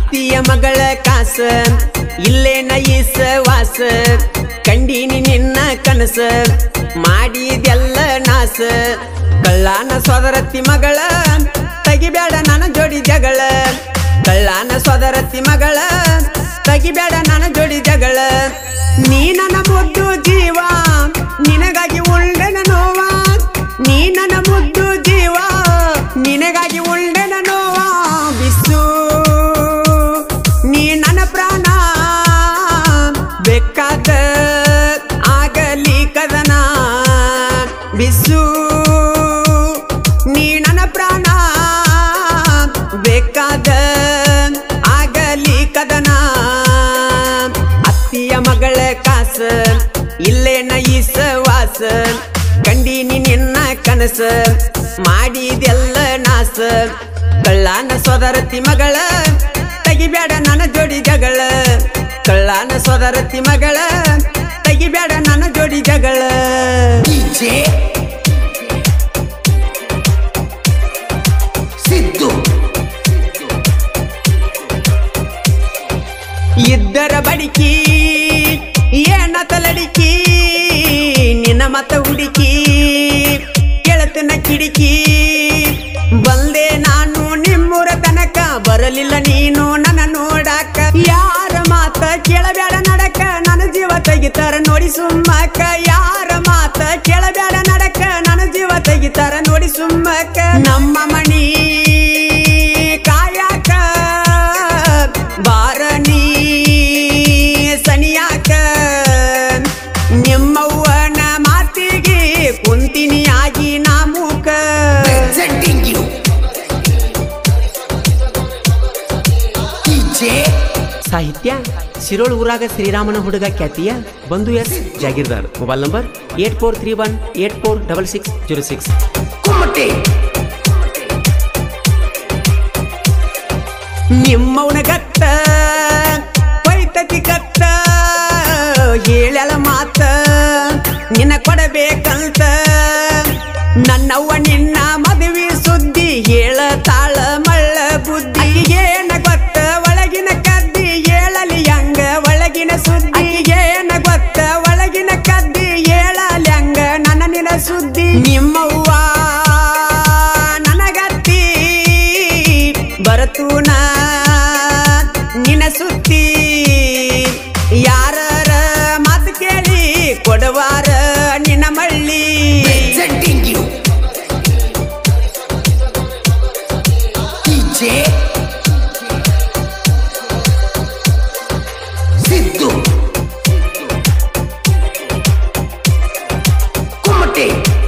ಅತ್ತಿಯ ಮಗಳ ಕಾಸ ಇಲ್ಲೇ ನಯಿಸ ವಾಸ ಕಂಡೀನಿ ನಿನ್ನ ಕನಸ ಮಾಡಿದೆಲ್ಲ ನಾಸ ಕಳ್ಳಾನ ಸೋದರತ್ತಿ ಮಗಳ ತೆಗಿಬೇಡ ನನ್ನ ಜೋಡಿ ಜಗಳ ಕಳ್ಳಾನ ಸೋದರತ್ತಿ ಮಗಳ ತೆಗಿಬೇಡ ನನ್ನ ಜೋಡಿ ಜಗಳ ನೀ ನನ್ನ ಮುದ್ದು ಜೀವ ನಿನಗಾಗಿ ಉಳ್ಳೆನ ನೋವ ನೀ ನನ್ನ ಮುದ್ದು ಜೀವ ನಿನಗಾಗಿ ಉಳ್ಳೆನ ನೋವ ಬಿಸು ನೀ ನನ್ನ ಪ್ರಾಣ ಬೇಕಾದ ಆಗಲಿ ಕದನ ಬಿಸು ನೀ ನನ್ನ ಪ್ರಾಣ ಬೇಕಾದ ಆಗಲಿ ಕದನ ಅತ್ತಿಯ ಮಗಳ ಕಾಸ ಇಲ್ಲೇ ನಯಿಸ ವಾಸ ಕಂಡೀನಿ ನಿನ್ನ ಕನಸ ಮಾಡಿದೆಲ್ಲ ನಾಸ ಕಳ್ಳಾನ ಸೋದರತಿ ಮಗಳ ತೆಗಿಬೇಡ ನನ್ನ ಜೋಡಿ ಜಗಳ ಕಳ್ಳಾನ ಸೋದರತಿ ಮಗಳ ತೆಗಿಬೇಡ ನನ್ನ ಜೋಡಿ ಜಗಳ DJ ಸಿದ್ದು ಇದ್ದರ ಬಡಿಕಿ ಏನ ತಲಡಿಕಿ ನಿನ್ನ ಮತ ಹುಡುಕಿ ಕೆಳತನ ಕಿಡಿಕಿ ಬಂದೆ ನಾನು ನಿಮ್ಮೂರ ತನಕ ಬರಲಿಲ್ಲ ನೀನು ನನ್ನ ನೋಡಾಕ ಯಾರ ಮಾತ ಕೇಳಬೇಡ ನಡಕ ನನ್ನ ಜೀವ ತೆಗಿತಾರ ನೋಡಿ ಸುಮ್ಮಕ ಯಾರ ಮಾತ ಕೇಳಬೇಡ ನಡಕ ನನ್ನ ಜೀವ ತೆಗಿತಾರ ನೋಡಿ ಸುಮ್ಮಕ ನಮ್ಮ ಮಣಿ ಕಾಯಾಕ ಬಾರನಿ ಸನಿಯಾಕ ನಿಮ್ಮವ್ವನ ಮಾತಿಗೆ ಕುಂತಿನಿ ಆಗಿ ನಾಮೂಕ presenting you DJ ಸಾಹಿತ್ಯ ಸಿರೋಳ್ ಊರಾಗ ಶ್ರೀರಾಮನ ಹುಡುಗ ಖ್ಯಾತಿಯ ಬಂಧು S Jagirdar mobile number eight four three one eight four double six zero six ಕುಮಟೆ ನಿಮ್ಮವನ ಗತ್ತ ಪೈತತಿ ಕತ್ತ ಹೇಳಲ ಮಾತ ನಿನ್ನ ಕೊಡಬೇಕಂತ ನನ್ನವ್ವ ನಿನ್ನ ಮದುವೆ ಸುದ್ದಿ ಹೇಳ ತಾಳ ಮಳ್ಳ ಬುದ್ಧಿ ಏನ ಗೊತ್ತ ಒಳಗಿನ ಕದ್ದಿ ಹೇಳಲಿ ಹಂಗ ಒಳಗಿನ ಸುದ್ದಿ ಏನ ಗೊತ್ತ ಒಳಗಿನ ಕದ್ದಿ ಹೇಳಲಿ ಹಂಗ ನನ್ನ ನಿನ್ನ ಸುದ್ದಿ ನಿಮ್ಮವ್ವ ನನಗತ್ತಿ ಬರತೂನ ನಿನ ಸುತ್ತಿ ಯಾರ ಮಾತು ಕೇಳಿ ಕೊಡವಾರ ನಿನ್ನ ಮಳ್ಳಿ presenting you DJ ಸಿದ್ದು ಕುಮಟೆ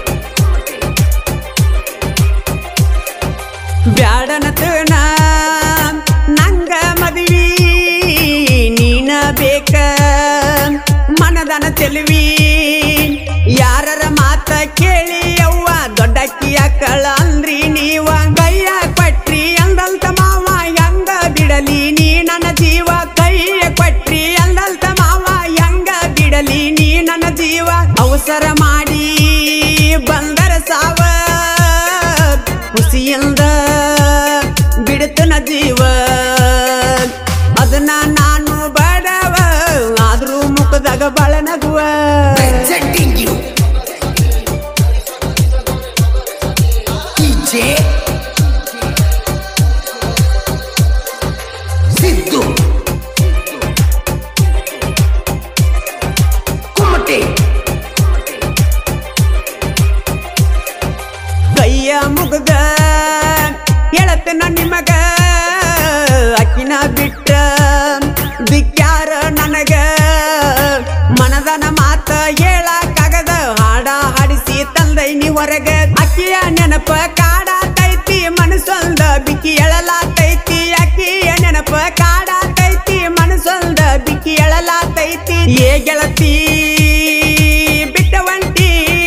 ಬ್ಯಾಡನತನ ನಂಗ ಮದುವಿ ನೀನ ಬೇಕ ಮನದನ ಚೆಲುವಿ ಯಾರರ ಮಾತ ಕೇಳಿ ಅವ್ವ ದೊಡ್ಡಕ್ಕಿಯ ಕಳ ಅಂದ್ರಿ ನೀವ ಕೈಯ ಕೊಟ್ರಿ ಅಂದಲ್ತ ಮಾವ ಹೆಂಗ ಬಿಡಲಿ ನೀ ನನ್ನ ಜೀವ ಕೈಯ ಕೊಟ್ರಿ ಅಂದಲ್ತ ಮಾವ ಹೆಂಗ ಬಿಡಲಿ ನೀ ನನ್ನ ಜೀವ ಅವಸರ ಮಾಡಿ ಬಂದರ ಸಾವ ಖುಷಿಯಿಂದ ಬಿಡುತ್ತನ ಜೀವ ಅದನ್ನ ನಾನು ಬಡವ ಆದ್ರೂ ಮುಖದಾಗ ಬಾಳ ನಗುವ presenting you DJ ಸಿದ್ದು ಕುಮಟೆ ಕೈಯ ಮುಗ್ದ ಎಳತನ ನಿಮಗ ಅಕ್ಕಿನ ಬಿಟ್ಟ ದಿಕ್ಕ್ಯಾರ ನನಗ ಮನದನ ಮಾತ ಹೇಳಕ್ಕಾಗದ ಹಾಡ ಹಾಡಿಸಿ ತಂದೈನಿ ಹೊರಗ ಅಕ್ಕಿಯ ನೆನಪ ಕಾಡತೈತಿ ಮನಸ್ಸೊಂದ ಬಿಕ್ಕಿ ಎಳಲಾತೈತಿ ಅಕ್ಕಿಯ ನೆನಪ ಕಾಡತೈತಿ ಮನಸ್ಸೊಂದ ಬಿಕ್ಕಿ ಎಳಲಾತೈತಿ ಏ ಗೆಳತಿ ಬಿಟ್ಟ ಒಂಟಿ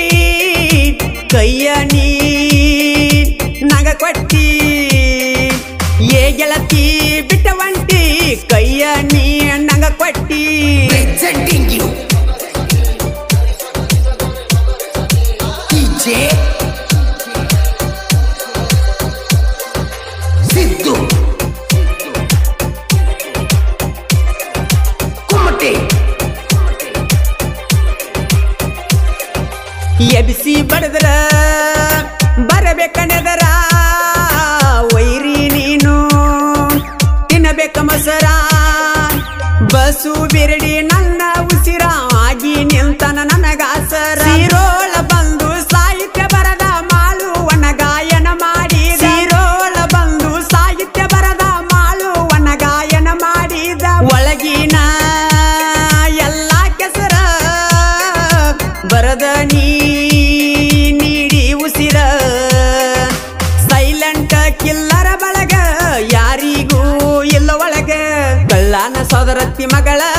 ಕೈಯ ನೀ ನಗ ಕೊಟ್ಟಿ ಏ ಗೆಳತಿ ಬಿಟ್ಟ ಒಂಟಿ ಕೈಯ ನೀ ನಗ ಕೊಟ್ಟಿ presenting you DJ ಸಿದ್ದು ಎಬಿಸಿ ಬಡದ್ರ ಬರಬೇಕನೆದರ ವೈರಿ ನೀನು ತಿನ್ನಬೇಕ ಮಸರ ಬಸು ಬಿರಡಿ ನನ್ನ ಉಸಿರ ಆಗಿ ನಿಲ್ತನ ನನಗಾಸರ ಸೀರೋಳ ಬಂದು ಸಾಹಿತ್ಯ ಬರದ ಮಾಳುವನ ಗಾಯನ ಮಾಡಿದ ಸೀರೋಳ ಬಂದು ಸಾಹಿತ್ಯ ಬರದ ಮಾಳುವನ ಗಾಯನ ಮಾಡಿದ ಒಳಗಿನ ಎಲ್ಲ ಕೆಸರ ಬರದ ನೀ ನೀಡಿ ಉಸಿರ ಸೈಲೆಂಟ್ ಕಿಲ್ಲರ ಬಳಗ ಯಾರಿಗೂ ಇಲ್ಲ ಒಳಗ ಕಳ್ಳನ ಸೋದರತ್ತಿ ಮಗಳ